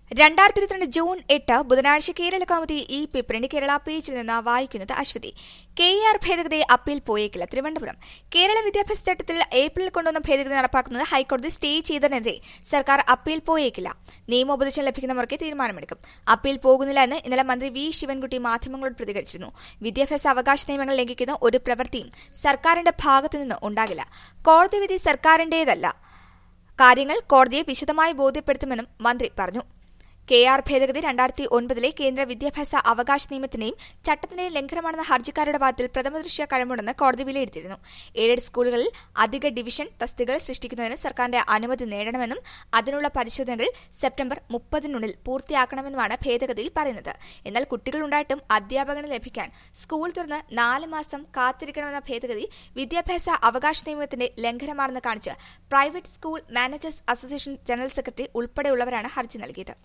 രണ്ടായിരത്തി ഇരുപത്തിരണ്ട് ജൂൺ എട്ട് ബുധനാഴ്ച കേരള കൗമുദി ഈ പേപ്പറിന്റെ കേരള പേജിൽ നിന്ന് വായിക്കുന്നത് അശ്വതി കെ ആർ ഭേദഗതി അപ്പീൽ പോയേക്കില്ല തിരുവനന്തപുരം കേരള വിദ്യാഭ്യാസ ചട്ടത്തിൽ ഏപ്രിൽ കൊണ്ടുവന്ന ഭേദഗതി നടപ്പാക്കുന്നത് ഹൈക്കോടതി സ്റ്റേ ചെയ്തതിനെതിരെ സർക്കാർ അപ്പീൽ പോയേക്കില്ല നിയമോപദേശം ലഭിക്കുന്നവർക്ക് തീരുമാനമെടുക്കും അപ്പീൽ പോകുന്നില്ല എന്ന് ഇന്നലെ മന്ത്രി വി ശിവൻകുട്ടി മാധ്യമങ്ങളോട് പ്രതികരിച്ചിരുന്നു വിദ്യാഭ്യാസ അവകാശ നിയമങ്ങൾ ലംഘിക്കുന്ന ഒരു പ്രവൃത്തിയും സർക്കാരിന്റെ ഭാഗത്തുനിന്ന് ഉണ്ടാകില്ല കോടതി വിധി സർക്കാരിന്റേതല്ല കാര്യങ്ങൾ കോടതിയെ വിശദമായി ബോധ്യപ്പെടുത്തുമെന്നും മന്ത്രി പറഞ്ഞു കെ ആർ ഭേദഗതി രണ്ടായിരത്തി ഒൻപതിലെ കേന്ദ്ര വിദ്യാഭ്യാസ അവകാശ നിയമത്തിന്റെയും ചട്ടത്തിന്റെയും ലംഘനമാണെന്ന ഹർജിക്കാരുടെ വാദത്തിൽ പ്രഥമദൃഷ്ട്യ കഴിവുണ്ടെന്ന് കോടതി വിലയിരുത്തിയിരുന്നു എയ്ഡഡ് സ്കൂളുകളിൽ അധിക ഡിവിഷൻ തസ്തികകൾ സൃഷ്ടിക്കുന്നതിന് സർക്കാരിന്റെ അനുമതി നേടണമെന്നും അതിനുള്ള പരിശോധനകൾ സെപ്റ്റംബർ മുപ്പതിനുള്ളിൽ പൂർത്തിയാക്കണമെന്നുമാണ് ഭേദഗതിയിൽ പറയുന്നത് എന്നാൽ കുട്ടികളുണ്ടായിട്ടും അധ്യാപകന് ലഭിക്കാൻ സ്കൂൾ തുറന്ന് നാല് മാസം കാത്തിരിക്കണമെന്ന ഭേദഗതി വിദ്യാഭ്യാസ അവകാശ നിയമത്തിന്റെ ലംഘനമാണെന്ന് കാണിച്ച് private school managers association general secretary ഉൾപ്പെടെയുള്ളവരാണ് ഹർജി നൽകിയത്